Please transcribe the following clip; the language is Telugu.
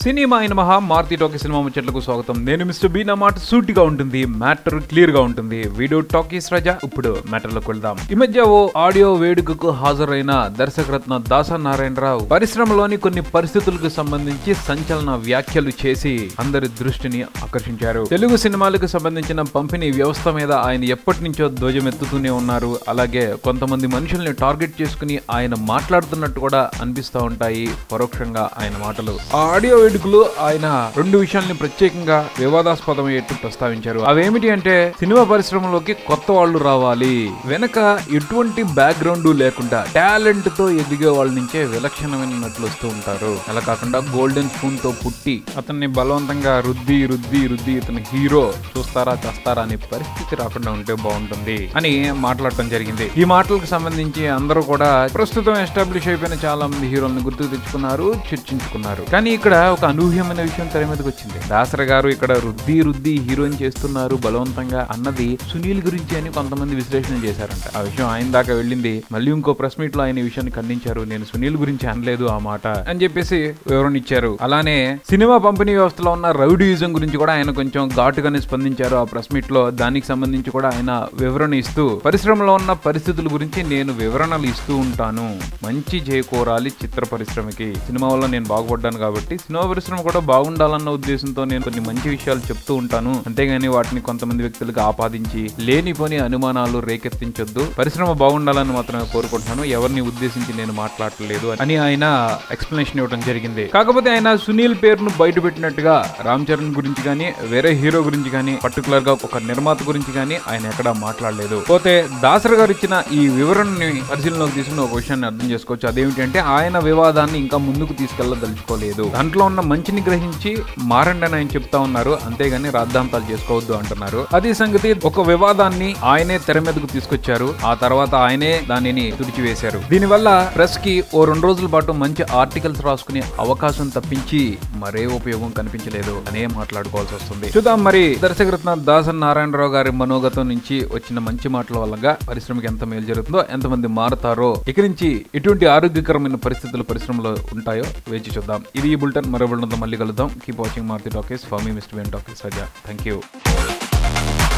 సినిమా అయిన మహా మారుతి టాకీ సినిమా ముచ్చట్లకు స్వాగతం నేను మిస్టర్ బీ నా మాట సూటిగా ఉంటుంది మ్యాటర్ క్లియర్ గా ఉంటుంది వీడియో టాకీస్ రాజా ఇప్పుడు మ్యాటర్ లోకి వెళ్దాం ఈ మధ్య ఓ ఆడియో వేడుకకు హాజరైన దర్శకరత్న దాస నారాయణరావు పరిశ్రమలోని కొన్ని పరిస్థితులకు సంబంధించి సంచలన వ్యాఖ్యలు చేసి అందరి దృష్టిని ఆకర్షించారు తెలుగు సినిమాలకు సంబంధించిన పంపిణీ వ్యవస్థ మీద ఆయన ఎప్పటి నుంచో ధ్వజమెత్తుతూనే ఉన్నారు అలాగే కొంతమంది మనుషుల్ని టార్గెట్ చేసుకుని ఆయన మాట్లాడుతున్నట్టు కూడా అనిపిస్తూ ఉంటాయి పరోక్షంగా ఆయన మాటలు ఆ ఆడియో వేడుకలో ఆయన రెండు విషయాల్ని ప్రత్యేకంగా వివాదాస్పదమయ్యేట్టు ప్రస్తావించారు అవేమిటి అంటే సినిమా పరిశ్రమలోకి కొత్త వాళ్ళు రావాలి వెనక ఎటువంటి బ్యాక్గ్రౌండ్ లేకుండా టాలెంట్ తో ఎదిగే వాళ్ళ నుంచే విలక్షణమైన నటులు వస్తూ ఉంటారు అలా కాకుండా గోల్డెన్ స్పూన్ తో పుట్టి అతన్ని బలవంతంగా రుద్ది రుద్ది రుద్ది ఇతను హీరో చూస్తారా చేస్తారా అనే పరిస్థితి రాకుండా ఉంటే బాగుంటుంది అని మాట్లాడటం జరిగింది ఈ మాటలకు సంబంధించి అందరూ కూడా ప్రస్తుతం ఎస్టాబ్లిష్ అయిపోయిన చాలా మంది హీరోలను గుర్తుకు తెచ్చుకున్నారు చర్చించుకున్నారు కానీ ఇక్కడ ఒక అనూహ్యమైన విషయం తెర మీదకి వచ్చింది దాసర గారు ఇక్కడ రుద్ది రుద్ది హీరోయిన్ చేస్తున్నారు బలవంతంగా అన్నది సునీల్ గురించి అని కొంతమంది విశ్లేషణ చేశారంట ఆ విషయం ఆయన దాకా వెళ్ళింది మళ్ళీ ఇంకో ప్రెస్ మీట్ లో ఆయన ఈ విషయాన్ని ఖండించారు నేను సునీల్ గురించి అనలేదు ఆ మాట అని చెప్పేసి వివరణ ఇచ్చారు అలానే సినిమా పంపిణీ వ్యవస్థలో ఉన్న రౌడీయిజం గురించి కూడా ఆయన కొంచెం ఘాటుగానే స్పందించారు ఆ ప్రెస్ మీట్ లో దానికి సంబంధించి కూడా ఆయన వివరణ ఇస్తూ పరిశ్రమలో ఉన్న పరిస్థితుల గురించి నేను వివరణలు ఇస్తూ ఉంటాను మంచి చేకూరాలి చిత్ర పరిశ్రమకి సినిమా వల్ల నేను బాగుపడ్డాను కాబట్టి సినిమా పరిశ్రమ కూడా బాగుండాలన్న ఉద్దేశంతో నేను కొన్ని మంచి విషయాలు చెప్తూ ఉంటాను అంతేగాని వాటిని కొంతమంది వ్యక్తులకు ఆపాదించి లేనిపోని అనుమానాలు రేకెత్తించొద్దు పరిశ్రమ బాగుండాలని మాత్రమే కోరుకుంటున్నాను ఎవరిని ఉద్దేశించి నేను మాట్లాడలేదు అని ఆయన ఎక్స్ప్లెనేషన్ ఇవ్వడం జరిగింది కాకపోతే ఆయన సునీల్ పేరును బయట పెట్టినట్టుగా రామ్ చరణ్ గురించి కానీ వేరే హీరో గురించి కానీ పర్టికులర్ గా ఒక నిర్మాత గురించి కానీ ఆయన ఎక్కడా మాట్లాడలేదు పోతే దాసర్ గారు ఇచ్చిన ఈ వివరణని పరిశీలనలోకి తీసుకుని ఒక విషయాన్ని అర్థం చేసుకోవచ్చు అదేమిటంటే ఆయన వివాదాన్ని ఇంకా ముందుకు తీసుకెళ్లదలుచుకోలేదు దాంట్లో ఉన్న మంచిని గ్రహించి మారండి అని ఆయన చెప్తా ఉన్నారు అంతేగాని రాద్ధాంతాలు చేసుకోవద్దు అంటున్నారు అది సంగతి ఒక వివాదాన్ని ఆయనే తెర మీదకు తీసుకొచ్చారు ఆ తర్వాత ఆయనే దానిని తుడిచివేశారు దీనివల్ల ప్రెస్ కి ఓ రెండు రోజుల పాటు మంచి ఆర్టికల్స్ రాసుకునే అవకాశం తప్పించి మరే ఉపయోగం కనిపించలేదు అనే మాట్లాడుకోవాల్సి వస్తుంది చూద్దాం మరి దర్శకరత్న దాసన్ నారాయణరావు గారి మనోగతం నుంచి వచ్చిన మంచి మాటల వల్ల పరిశ్రమకి ఎంత మేలు జరుగుతుందో ఎంతమంది మారుతారో ఇక నుంచి ఎటువంటి ఆరోగ్యకరమైన పరిస్థితులు పరిశ్రమలో ఉంటాయో వేచి చూద్దాం ఇది ఈ బులెటిన్ మరో బులెటిన్తో మళ్ళీ కలుద్దాం keep watching Maruthi Talkies for me mister వెన్ టాకీస్ సజా థ్యాంక్ యూ